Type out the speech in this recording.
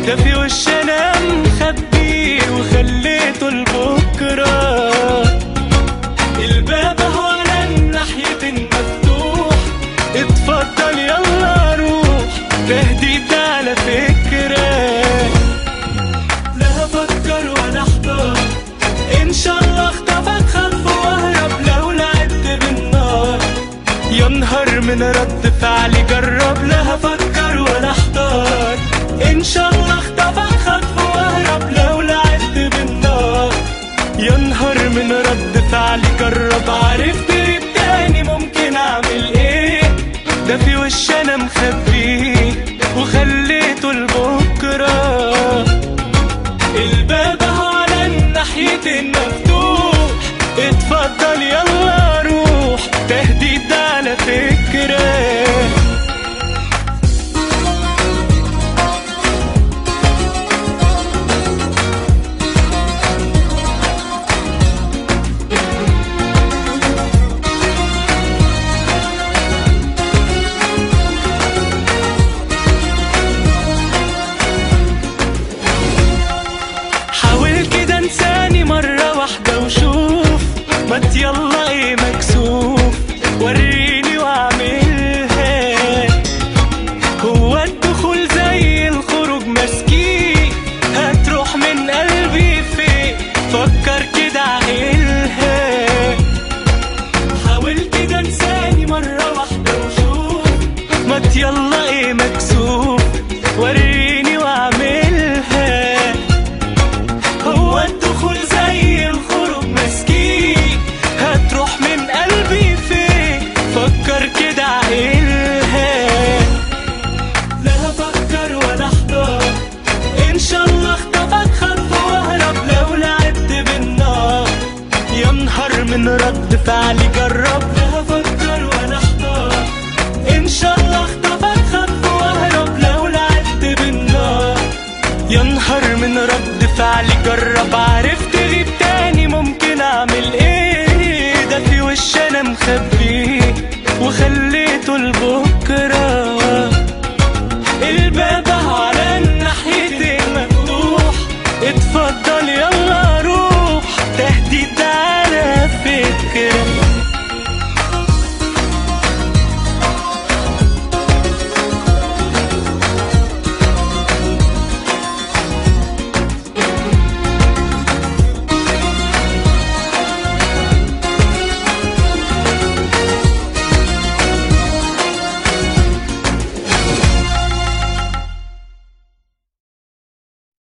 ده في وش انا مخبيه وخليته لبكره الباب هو على الناحية المفتوح اتفضل يلا روح تهديد على فكرة لا هفكر ولا احتار ان شاء الله اخطفك خلف واهرب لو لعبت بالنار يا نهار من رد فعلي جرب لا هفكر ولا احتار ان شاء الله اخطفك خلف واهرب لو لعبت بالنار يا نهار من رد فعلي جرب عرفت إيه تاني ممكن اعمل ايه ده في وش انا مخبيه وخليته لبكره الباب اهو على الناحية المفتوح اتفضل يلا روح تهديد على فكره حاول كده انساني مرة واحدة وشوف ما يلا ايه مكسوف وريني واعملها هو الدخول زي الخروج مسكين هتروح من قلبي فين فكر كده عقلها حاول كده انساني مرة واحدة وشوف ما يلا ايه مكسوف وريني واعملها هو الدخول زي الخروج مسكين هتروح من قلبي فين فكر كده عقلها لا هفكر ولا احتار ان شاء الله اخطفك خلف واهرب لو لعبت بالنار يا نهار من رد فعلي جرب لا هفكر ولا احتار ان شاء الله اخطفك خلف واهرب لو لعبت بالنار يا نهار من رد فعلي جرب